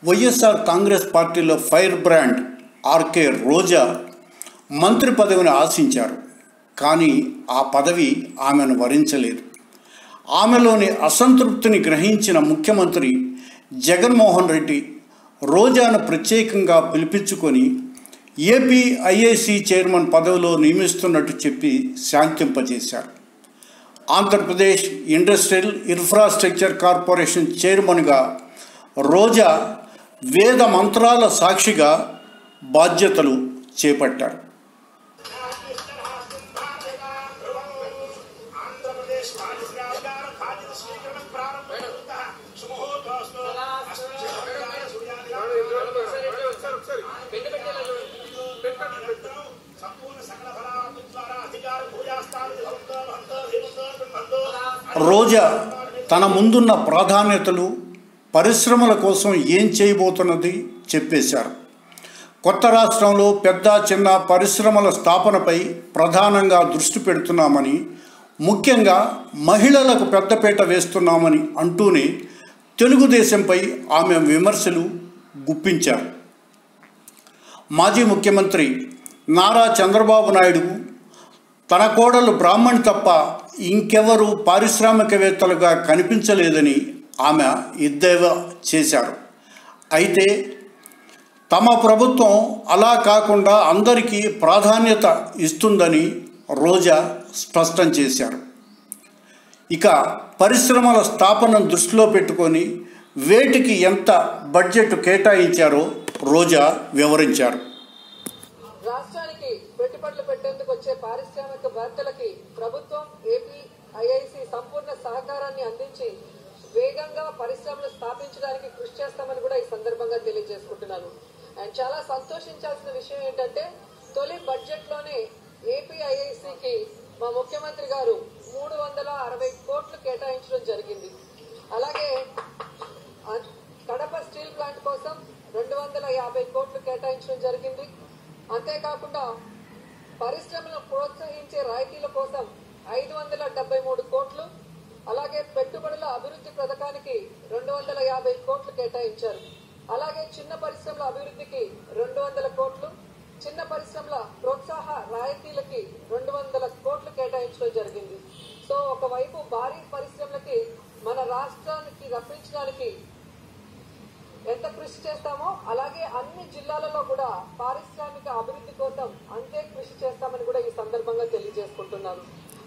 వైఎస్ఆర్ కాంగ్రెస్ పార్టీలో fire brand RK రోజా మంత్రి పదవిని ఆశించారు కానీ ఆ పదవి ఆమెను వరించలేదు ఆమెలోని అసంతృప్తిని గ్రహించిన ముఖ్యమంత్రి జగన్మోహన్ రెడ్డి రోజాను ప్రత్యేకంగా పిలిపించుకొని ఏపీ ఐఏసీ చైర్మన్ పదవిలో నియమిస్తున్నట్టు చెప్పి శాంతింపజేశారు ఆంధ్రప్రదేశ్ ఇండస్ట్రియల్ ఇన్ఫ్రాస్ట్రక్చర్ కార్పొరేషన్ చైర్మన్గా రోజా వేద మంత్రాల సాక్షిగా బాధ్యతలు చేపట్టారు ఆంధ్రప్రదేశ్ పారిశ్రామిక బాధ్యత స్వీకరణ ప్రారంభమవుతా సుముహూర్తోస్తు సంపూర్ణ సకల ఫలాల ద్వారా అధికార భూయాస్థానం భవంతో భవంతో ధీమంతో బ్రహ్మంతో రోజా తన ముందున్న ప్రాధాన్యతలు పరిశ్రమల కోసం ఏం చేయబోతున్నది చెప్పేశారు కొత్త రాష్ట్రంలో పెద్ద చిన్న పరిశ్రమల స్థాపనపై ప్రధానంగా దృష్టి పెడుతున్నామని ముఖ్యంగా మహిళలకు పెద్దపీట వేస్తున్నామని అంటూనే తెలుగుదేశంపై ఆమె విమర్శలు గుప్పించారు మాజీ ముఖ్యమంత్రి నారా చంద్రబాబు నాయుడు తన కోడలు బ్రాహ్మణ్ తప్ప ఇంకెవరు పారిశ్రామికవేత్తలుగా కనిపించలేదని ఆమె ఎద్దేవా చేశారు అయితే తమ ప్రభుత్వం అలా కాకుండా అందరికీ ప్రాధాన్యత ఇస్తుందని రోజా స్పష్టం చేశారు ఇక పరిశ్రమల స్థాపనను దృష్టిలో పెట్టుకొని వేటికి ఎంత బడ్జెట్ కేటాయించారో రోజా వివరించారు రాష్ట్రానికి పెట్టుబడులు పెట్టేందుకు వచ్చే పారిశ్రామికవేత్తలకి ప్రభుత్వం ఏపీ ఐఐసి సంపూర్ణ సహకారాన్ని అందించి వేగంగా పరిశ్రమలు స్థాపించడానికి కృషి చేస్తామని కూడా ఈ సందర్భంగా తెలియజేసుకుంటున్నాను అండ్ చాలా సంతోషించాల్సిన విషయం ఏంటంటే తొలి బడ్జెట్ లోనే ఏపీ ఐఐసికి మా ముఖ్యమంత్రి గారు మూడు వందల అరవై కోట్లు కేటాయించడం జరిగింది అలాగే అ- కడప స్టీల్ ప్లాంట్ కోసం రెండు వందల యాభై కోట్లు కేటాయించడం జరిగింది అంతేకాకుండా పరిశ్రమలను ప్రోత్సహించే రాయితీల కోసం ఐదు వందల డెబ్బై మూడు కోట్లు అలాగే పెట్టుబడుల అభివృద్ధి పథకానికి రెండు వందల యాభై కోట్లు కేటాయించారు అలాగే చిన్న పరిశ్రమల అభివృద్ధికి రెండు వందల కోట్లు చిన్న పరిశ్రమల ప్రోత్సాహ రాయితీలకి రెండు వందల కోట్లు కేటాయించడం జరిగింది సో ఒకవైపు భారీ పరిశ్రమలకి మన రాష్ట్రానికి రప్పించడానికి ఎంత కృషి చేస్తామో అలాగే అన్ని జిల్లాలలో కూడా పారిశ్రామిక అభివృద్ధి కోసం అంతే కృషి చేస్తామని కూడా ఈ సందర్భంగా తెలియజేసుకుంటున్నాను